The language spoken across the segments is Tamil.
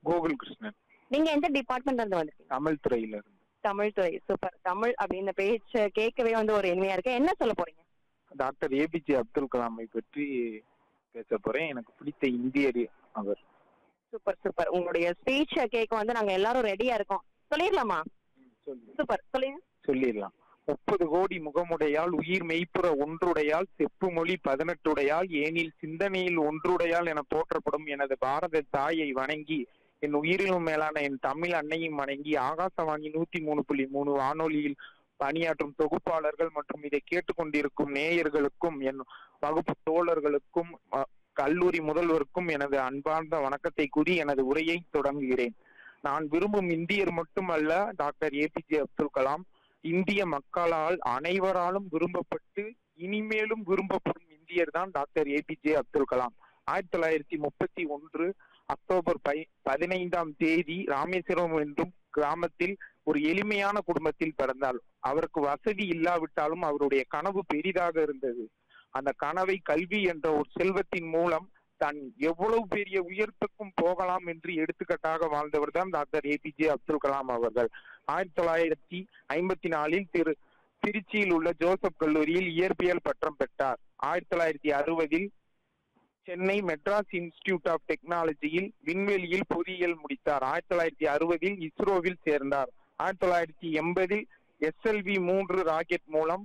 கோகுல் கிருஷ்ணன் நீங்க எந்த டிபார்ட்மெண்ட்ல இருந்து வந்திருக்கீங்க தமிழ் துறையில இருந்து தமிழ் துறை சூப்பர் தமிழ் அப்படின்ற பேச்ச கேட்கவே வந்து ஒரு இனிமையா இருக்கு என்ன சொல்ல போறீங்க டாக்டர் ஏபிஜே அப்துல் கலாமை பற்றி பேச போறேன் எனக்கு பிடித்த இந்தியர் அவர் சூப்பர் சூப்பர் உங்களுடைய ஸ்பீச்ச கேட்க வந்து நாங்க எல்லாரும் ரெடியா இருக்கோம் சொல்லிடலாமா சூப்பர் சொல்லுங்க சொல்லிடலாம் முப்பது கோடி முகமுடையால் உயிர் மெய்ப்புற ஒன்றுடையால் செப்பு மொழி பதினெட்டுடையால் ஏனில் சிந்தனையில் ஒன்றுடையால் என போற்றப்படும் எனது பாரத தாயை வணங்கி என் உயிரிலும் மேலான என் தமிழ் அன்னையும் வணங்கி ஆகாசவாணி நூத்தி மூணு புள்ளி மூணு வானொலியில் பணியாற்றும் தொகுப்பாளர்கள் மற்றும் இதை கேட்டுக்கொண்டிருக்கும் நேயர்களுக்கும் என் வகுப்பு தோழர்களுக்கும் அ- கல்லூரி முதல்வருக்கும் எனது அன்பார்ந்த வணக்கத்தை கூறி எனது உரையை தொடங்குகிறேன் நான் விரும்பும் இந்தியர் மட்டுமல்ல டாக்டர் ஏபிஜே அப்துல் கலாம் இந்திய மக்களால் அனைவராலும் விரும்பப்பட்டு இனிமேலும் விரும்பப்படும் இந்தியர் தான் டாக்டர் ஏபிஜே அப்துல் கலாம் ஆயிரத்தி தொள்ளாயிரத்தி முப்பத்தி ஒன்று அக்டோபர் பை பதினைந்தாம் தேதி ராமேஸ்வரம் என்றும் கிராமத்தில் ஒரு எளிமையான குடும்பத்தில் பிறந்தார் அவருக்கு வசதி இல்லாவிட்டாலும் அவருடைய கனவு பெரிதாக இருந்தது அந்த கனவை கல்வி என்ற ஒரு செல்வத்தின் மூலம் தான் எவ்வளவு பெரிய உயரத்துக்கும் போகலாம் என்று எடுத்துக்காட்டாக வாழ்ந்தவர் தான் டாக்டர் ஏபிஜே அப்துல் கலாம் அவர்கள் ஆயிரத்தி தொள்ளாயிரத்தி ஐம்பத்தி நாலில் திரு திருச்சியில் உள்ள ஜோசப் கல்லூரியில் இயற்பியல் பட்டம் பெற்றார் ஆயிரத்தி தொள்ளாயிரத்தி அறுபதில் சென்னை மெட்ராஸ் இன்ஸ்டிடியூட் ஆஃப் டெக்னாலஜியில் விண்வெளியில் பொறியியல் முடித்தார் ஆயிரத்தி தொள்ளாயிரத்தி அறுபதில் இஸ்ரோவில் சேர்ந்தார் ஆயிரத்தி தொள்ளாயிரத்தி எண்பதில் எஸ்எல்வி மூன்று ராக்கெட் மூலம்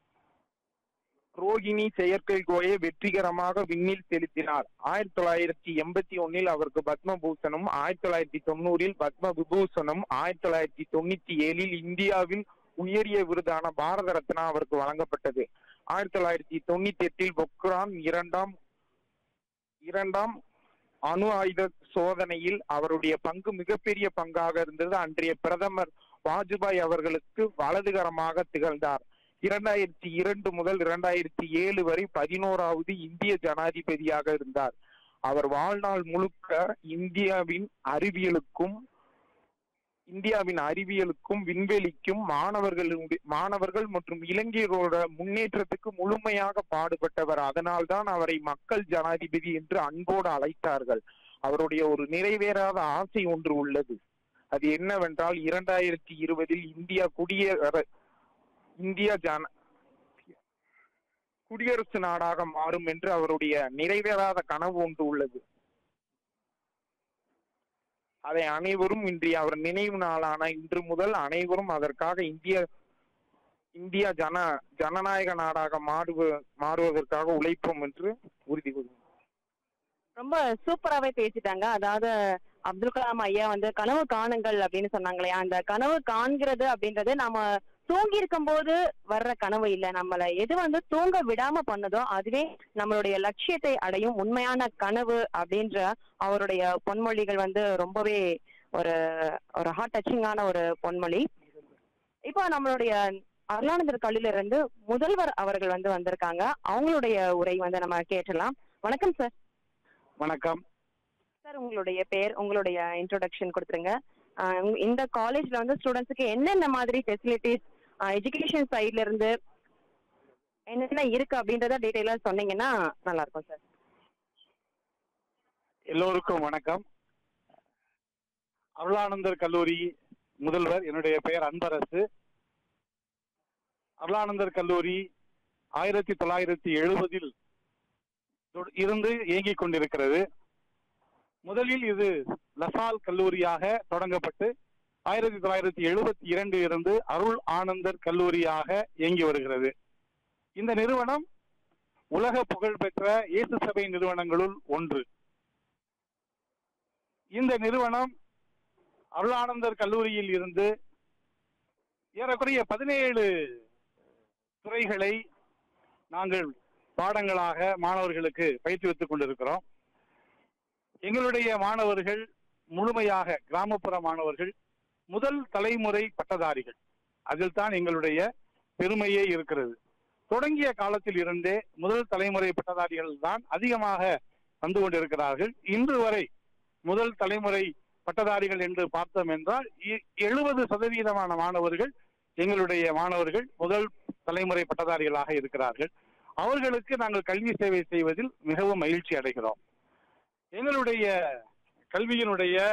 ரோகிணி செயற்கைக்கோளை வெற்றிகரமாக விண்ணில் செலுத்தினார் ஆயிரத்தி தொள்ளாயிரத்தி எண்பத்தி ஒன்னில் அவருக்கு பத்மபூஷனும் ஆயிரத்தி தொள்ளாயிரத்தி தொண்ணூறில் பத்ம விபூஷனும் ஆயிரத்தி தொள்ளாயிரத்தி தொண்ணூத்தி ஏழில் இந்தியாவில் உயரிய விருதான பாரத ரத்னா அவருக்கு வழங்கப்பட்டது ஆயிரத்தி தொள்ளாயிரத்தி தொண்ணூத்தி எட்டில் பொக்ரான் இரண்டாம் இரண்டாம் அணு ஆயுத சோதனையில் அவருடைய பங்கு மிகப்பெரிய பங்காக இருந்தது அன்றைய பிரதமர் வாஜ்பாய் அவர்களுக்கு வலதுகரமாக திகழ்ந்தார் இரண்டாயிரத்தி இரண்டு முதல் இரண்டாயிரத்தி ஏழு வரை பதினோராவது இந்திய ஜனாதிபதியாக இருந்தார் அவர் வாழ்நாள் முழுக்க இந்தியாவின் அறிவியலுக்கும் இந்தியாவின் அறிவியலுக்கும் விண்வெளிக்கும் மாணவர்களுடைய மாணவர்கள் மற்றும் இளைஞர்களோட முன்னேற்றத்துக்கு முழுமையாக பாடுபட்டவர் அதனால்தான் அவரை மக்கள் ஜனாதிபதி என்று அன்போடு அழைத்தார்கள் அவருடைய ஒரு நிறைவேறாத ஆசை ஒன்று உள்ளது அது என்னவென்றால் இரண்டாயிரத்தி இருபதில் இந்தியா குடியர இந்தியா ஜன குடியரசு நாடாக மாறும் என்று அவருடைய நிறைவேறாத கனவு ஒன்று உள்ளது அதை அனைவரும் இன்றைய அவர் நினைவு நாளான இன்று முதல் அனைவரும் அதற்காக இந்திய இந்தியா ஜன ஜனநாயக நாடாக மாறுவ மாறுவதற்காக உழைப்போம் என்று உறுதி கூறுகிறேன் ரொம்ப சூப்பராவே பேசிட்டாங்க அதாவது அப்துல் கலாம் ஐயா வந்து கனவு காணுங்கள் அப்படின்னு சொன்னாங்களே அந்த கனவு காண்கிறது அப்படின்றது நாம தூங்கி இருக்கும் போது வர்ற கனவு இல்ல நம்மள எது வந்து தூங்க விடாம பண்ணுதோ அதுவே நம்மளுடைய லட்சியத்தை அடையும் உண்மையான கனவு அப்படின்ற அவருடைய பொன்மொழிகள் வந்து ரொம்பவே ஒரு ஒரு ஹார்ட் டச்சிங்கான ஒரு பொன்மொழி இப்போ நம்மளுடைய அருளானந்தர் கல்வியில இருந்து முதல்வர் அவர்கள் வந்து வந்திருக்காங்க அவங்களுடைய உரை வந்து நம்ம கேட்டலாம் வணக்கம் சார் வணக்கம் சார் உங்களுடைய பேர் உங்களுடைய இன்ட்ரோடக்ஷன் கொடுத்துருங்க ஆஹ் உங்க- இந்த காலேஜ்ல வந்து ஸ்டூடெண்ட்ஸுக்கு என்னென்ன மாதிரி ஃபெசிலிட்டிஸ் எஜுகேஷன் சைட்ல இருந்து என்னென்ன இருக்கு அப்படின்றத டீட்டெயிலா சொன்னீங்கன்னா நல்லா இருக்கும் சார் எல்லோருக்கும் வணக்கம் அருளானந்தர் கல்லூரி முதல்வர் என்னுடைய பெயர் அன்பரசு அருளானந்தர் கல்லூரி ஆயிரத்தி தொள்ளாயிரத்தி எழுபதில் இருந்து இயங்கிக் கொண்டிருக்கிறது முதலில் இது லசால் கல்லூரியாக தொடங்கப்பட்டு ஆயிரத்தி தொள்ளாயிரத்தி எழுபத்தி இரண்டில் இருந்து அருள் ஆனந்தர் கல்லூரியாக இயங்கி வருகிறது இந்த நிறுவனம் உலக புகழ்பெற்ற இயேசு சபை நிறுவனங்களுள் ஒன்று இந்த நிறுவனம் அருளானந்தர் கல்லூரியில் இருந்து ஏறக்குறைய பதினேழு துறைகளை நாங்கள் பாடங்களாக மாணவர்களுக்கு பயிற்றுவித்துக் கொண்டிருக்கிறோம் எங்களுடைய மாணவர்கள் முழுமையாக கிராமப்புற மாணவர்கள் முதல் தலைமுறை பட்டதாரிகள் அதில் தான் எங்களுடைய பெருமையே இருக்கிறது தொடங்கிய காலத்தில் இருந்தே முதல் தலைமுறை பட்டதாரிகள் தான் அதிகமாக வந்து கொண்டிருக்கிறார்கள் இன்று வரை முதல் தலைமுறை பட்டதாரிகள் என்று பார்த்தோம் என்றால் எழுபது சதவீதமான மாணவர்கள் எங்களுடைய மாணவர்கள் முதல் தலைமுறை பட்டதாரிகளாக இருக்கிறார்கள் அவர்களுக்கு நாங்கள் கல்வி சேவை செய்வதில் மிகவும் மகிழ்ச்சி அடைகிறோம் எங்களுடைய கல்வியினுடைய